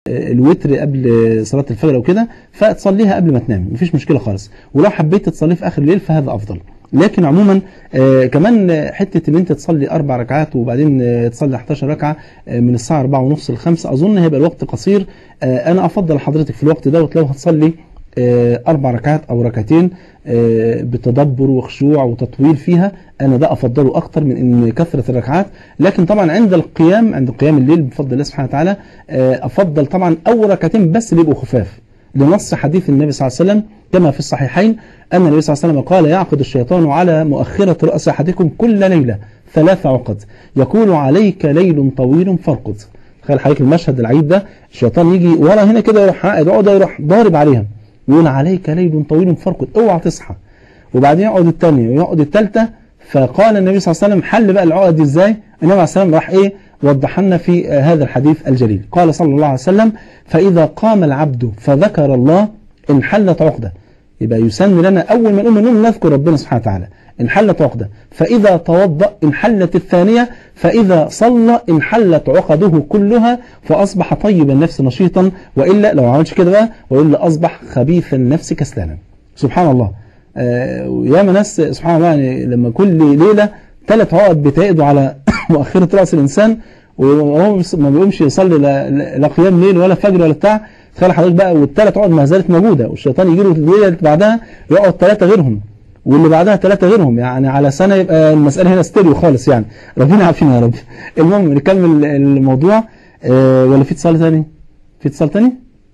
الوتر قبل صلاة الفجر او كده فتصليها قبل ما تنام مفيش مشكلة خالص ولو حبيت تصلي في اخر الليل فهذا افضل لكن عموما آه كمان حتة ان انت تصلي اربع ركعات وبعدين آه تصلي 11 ركعة آه من الساعة 4 ونص ل 5 اظن هيبقى الوقت قصير آه انا افضل حضرتك في الوقت دوت لو هتصلي آه اربع ركعات او ركعتين آه بتدبر وخشوع وتطويل فيها انا ده افضله اكتر من ان كثرة الركعات لكن طبعا عند القيام عند قيام الليل بفضل الله سبحانه وتعالى آه افضل طبعا اول ركعتين بس اللي يبقوا خفاف لنص حديث النبي صلى الله عليه وسلم كما في الصحيحين أن النبي صلى الله عليه وسلم قال يعقد الشيطان على مؤخرة رأس أحدكم كل ليلة ثلاث عقد يقول عليك ليل طويل فارقد تخيل حضرتك المشهد العيد ده الشيطان يجي ورا هنا كده يروح يقعد يروح ضارب عليها يقول عليك ليل طويل فارقد اوعى تصحى وبعدين يقعد الثانية ويقعد الثالثة فقال النبي صلى الله عليه وسلم حل بقى العقد دي ازاي النبي عليه السلام راح ايه وضح لنا في هذا الحديث الجليل قال صلى الله عليه وسلم فإذا قام العبد فذكر الله انحلت عقده يبقى يسن لنا أول ما نقوم من النوم نذكر ربنا سبحانه وتعالى انحلت عقده فإذا توضأ انحلت الثانية فإذا صلى انحلت عقده كلها فأصبح طيب النفس نشيطا وإلا لو عملش كده بقى وإلا أصبح خبيث النفس كسلانا سبحان الله آه ياما ناس سبحان الله يعني لما كل ليلة ثلاث عقد بتعقدوا على مؤخرة رأس الإنسان وهو ما بيقومش يصلي لا, لا قيام ليل ولا فجر ولا بتاع تخيل حضرتك بقى والثلاث عقد ما زالت موجودة والشيطان يجي له الليلة اللي بعدها يقعد ثلاثة غيرهم واللي بعدها ثلاثة غيرهم يعني على سنة يبقى المسألة هنا ستيريو خالص يعني ربنا يعافينا يا رب المهم نكمل الموضوع أه ولا في اتصال ثاني في اتصال ثاني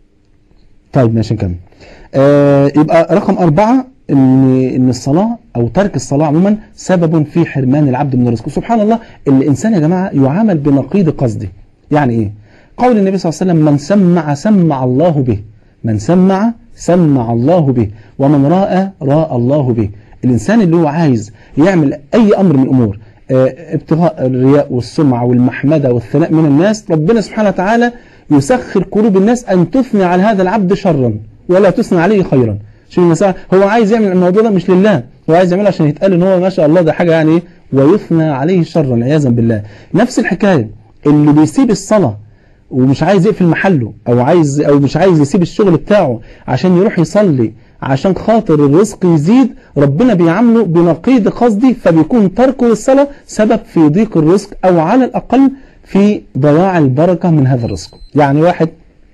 طيب ماشي نكمل أه يبقى رقم أربعة ان ان الصلاه او ترك الصلاه عموما سبب في حرمان العبد من رزقه سبحان الله الانسان يا جماعه يعامل بنقيض قصده يعني ايه قول النبي صلى الله عليه وسلم من سمع سمع الله به من سمع سمع الله به ومن راى راى الله به الانسان اللي هو عايز يعمل اي امر من امور ابتغاء الرياء والسمعه والمحمده والثناء من الناس ربنا سبحانه وتعالى يسخر قلوب الناس ان تثني على هذا العبد شرا ولا تثني عليه خيرا شوف المسألة هو عايز يعمل الموضوع ده مش لله هو عايز يعمله عشان يتقال ان هو ما شاء الله ده حاجة يعني ايه ويثنى عليه شرا عياذا بالله نفس الحكاية اللي بيسيب الصلاة ومش عايز يقفل محله او عايز او مش عايز يسيب الشغل بتاعه عشان يروح يصلي عشان خاطر الرزق يزيد ربنا بيعامله بنقيض قصدي فبيكون تركه للصلاة سبب في ضيق الرزق او على الاقل في ضياع البركة من هذا الرزق يعني واحد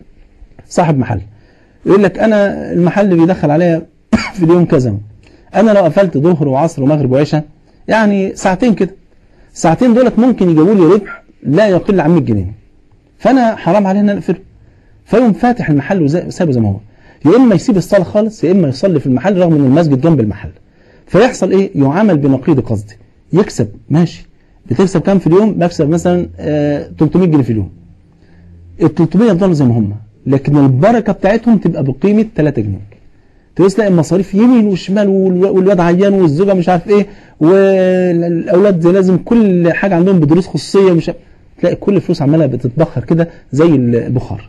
صاحب محل يقول لك أنا المحل بيدخل عليا في اليوم كذا أنا لو قفلت ظهر وعصر ومغرب وعشاء يعني ساعتين كده ساعتين دولت ممكن يجيبوا لي ربح لا يقل عن 100 جنيه فأنا حرام عليه إن أنا أقفله فيقوم فاتح المحل وسابه زي ما هو يا إما يسيب الصلاة خالص يا إما يصلي في المحل رغم إن المسجد جنب المحل فيحصل إيه يعامل بنقيض قصدي يكسب ماشي بتكسب كام في اليوم بكسب مثلا آه 300 جنيه في اليوم ال 300 يفضلوا زي ما هم لكن البركة بتاعتهم تبقى بقيمة 3 جنيه تبص تلاقي المصاريف يمين وشمال والواد عيان والزوجة مش عارف ايه والاولاد لازم كل حاجة عندهم بدروس خصوصية مش تلاقي كل الفلوس عمالة بتتبخر كده زي البخار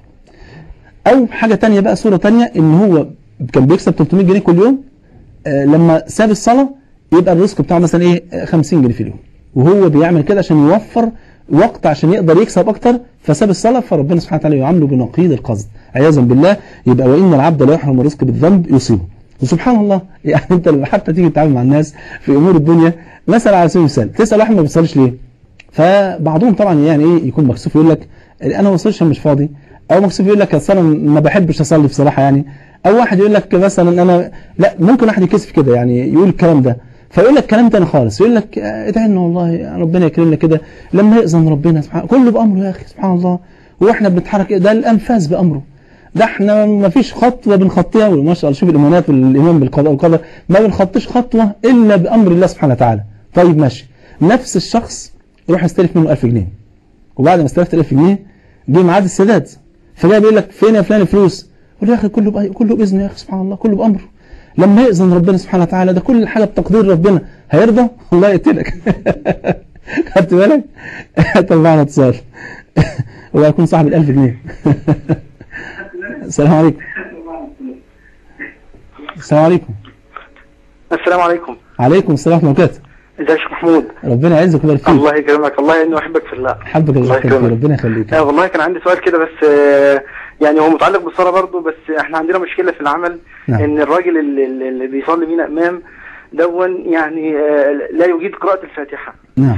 او حاجة تانية بقى صورة تانية ان هو كان بيكسب 300 جنيه كل يوم آه لما ساب الصلاة يبقى الرزق بتاعه مثلا ايه 50 جنيه في اليوم وهو بيعمل كده عشان يوفر وقت عشان يقدر يكسب اكتر فساب الصلاة فربنا سبحانه وتعالى يعامله بنقيض القصد عياذا بالله يبقى وإن العبد لا يحرم الرزق بالذنب يصيبه وسبحان الله يعني انت لما حتى تيجي تتعامل مع الناس في امور الدنيا مثلا على سبيل المثال تسال واحد ما بيصليش ليه فبعضهم طبعا يعني ايه يكون مكسوف يقول لك انا ما بصليش مش فاضي او مكسوف يقول لك اصل انا ما بحبش اصلي بصراحه يعني او واحد يقول لك مثلا انا لا ممكن واحد يكسف كده يعني يقول الكلام ده فيقول لك كلام تاني خالص يقول لك ادعي لنا والله ربنا يكرمنا كده لما يأذن ربنا سبحانه كله بأمره يا أخي سبحان الله واحنا بنتحرك ده الأنفاس بأمره ده احنا ما فيش خطوة بنخطيها ما شاء الله شوف الإيمانات والإيمان بالقضاء والقدر ما بنخطيش خطوة إلا بأمر الله سبحانه وتعالى طيب ماشي نفس الشخص يروح يستلف منه 1000 جنيه وبعد ما استلفت 1000 جنيه جه ميعاد السداد فجاء بيقول لك فين يا فلان الفلوس يقول يا أخي كله بأي... كله بإذنه يا أخي سبحان الله كله بأمره لما يأذن ربنا سبحانه وتعالى ده كل حاجة بتقدير ربنا هيرضى الله يقتلك خدت بالك طب معنا اتصال هو هيكون صاحب الألف جنيه السلام عليكم السلام عليكم السلام عليكم عليكم السلام ورحمة الله وبركاته ازيك يا شيخ محمود ربنا يعزك ويبارك فيك الله يكرمك الله انه احبك في الله حبك الله يخليك ربنا يخليك آه والله كان عندي سؤال كده بس آه يعني هو متعلق بالصلاه برضه بس احنا عندنا مشكله في العمل نعم. ان الراجل اللي, اللي- اللي بيصلي بينا امام دون يعني آه، لا يجيد قراءه الفاتحه نعم.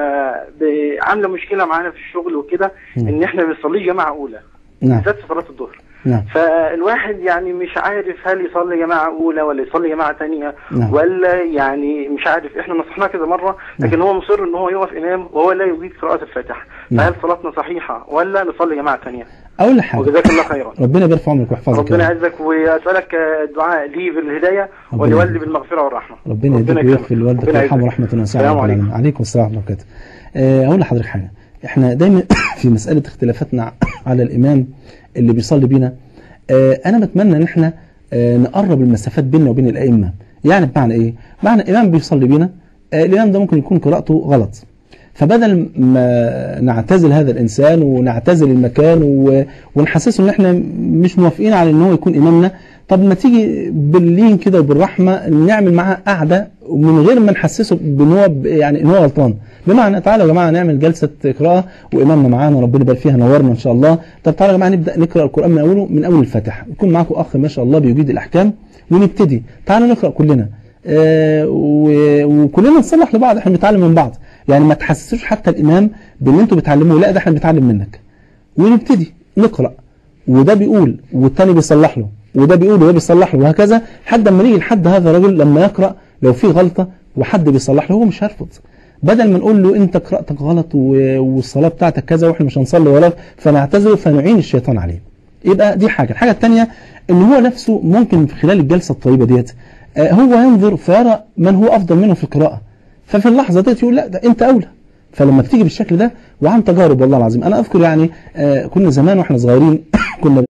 فعامله مشكله معانا في الشغل وكده مم. ان احنا بنصلي جماعه اولى نعم بالذات في صلاه الظهر نعم فالواحد يعني مش عارف هل يصلي جماعة أولى ولا يصلي جماعة تانية نعم. ولا يعني مش عارف احنا نصحناه كذا مرة لكن هو مصر ان هو يقف إمام وهو لا يجيد قراءة الفاتحة نعم. فهل صلاتنا صحيحة ولا نصلي جماعة تانية اول حاجه وجزاك الله خيرا ربنا يبارك في عمرك ويحفظك يا ربنا رب. يعزك وأسألك الدعاء لي بالهداية ربنا ولوالدي يعزك. بالمغفرة والرحمة ربنا يهديك يكرمك. ويغفر لوالدك ربنا ويرحمه يعزك. رحمة واسعة السلام رب العالمين. عليكم عليكم السلام ورحمة الله وبركاته. آه، أقول لحضرتك حاجة احنا دايما في مسألة اختلافاتنا على الإمام اللي بيصلي بينا آه، أنا بتمنى إن احنا آه، نقرب المسافات بيننا وبين الأئمة يعني بمعنى إيه؟ معنى الإمام بيصلي بينا آه، الإمام ده ممكن يكون قراءته غلط فبدل ما نعتزل هذا الإنسان ونعتزل المكان و- ونحسسه إن إحنا مش موافقين على إن هو يكون إمامنا طب ما تيجي باللين كده وبالرحمة نعمل معاه قعدة من غير ما نحسسه بإن هو ب- يعني إن هو غلطان بمعنى تعالوا يا جماعة نعمل جلسة قراءة وإمامنا معانا ربنا يبارك فيها نورنا إن شاء الله طب تعالوا يا جماعة نبدأ نقرأ القرآن من أوله من أول الفاتحة يكون معاكم أخ ما شاء الله بيجيد الأحكام ونبتدي تعالوا نقرأ كلنا آه، و- وكلنا نصلح لبعض احنا بنتعلم من بعض يعني ما تحسسوش حتى الامام بان انتوا بتعلموه لا ده احنا بنتعلم منك ونبتدي نقرا وده بيقول والتاني بيصلح له وده بيقول وده بيصلح له وهكذا لحد اما نيجي لحد هذا الرجل لما يقرا لو في غلطه وحد بيصلح له هو مش هيرفض بدل ما نقول له انت قراءتك غلط و- والصلاه بتاعتك كذا واحنا مش هنصلي وراك فنعتذر فنعين الشيطان عليه يبقى دي حاجه الحاجه الثانيه ان هو نفسه ممكن في خلال الجلسه الطيبه ديت آه، هو ينظر فيرى من هو افضل منه في القراءه ففي اللحظه ديت يقول لا ده انت اولى فلما بتيجي بالشكل ده وعن تجارب والله العظيم انا اذكر يعني آه، كنا زمان واحنا صغيرين كنا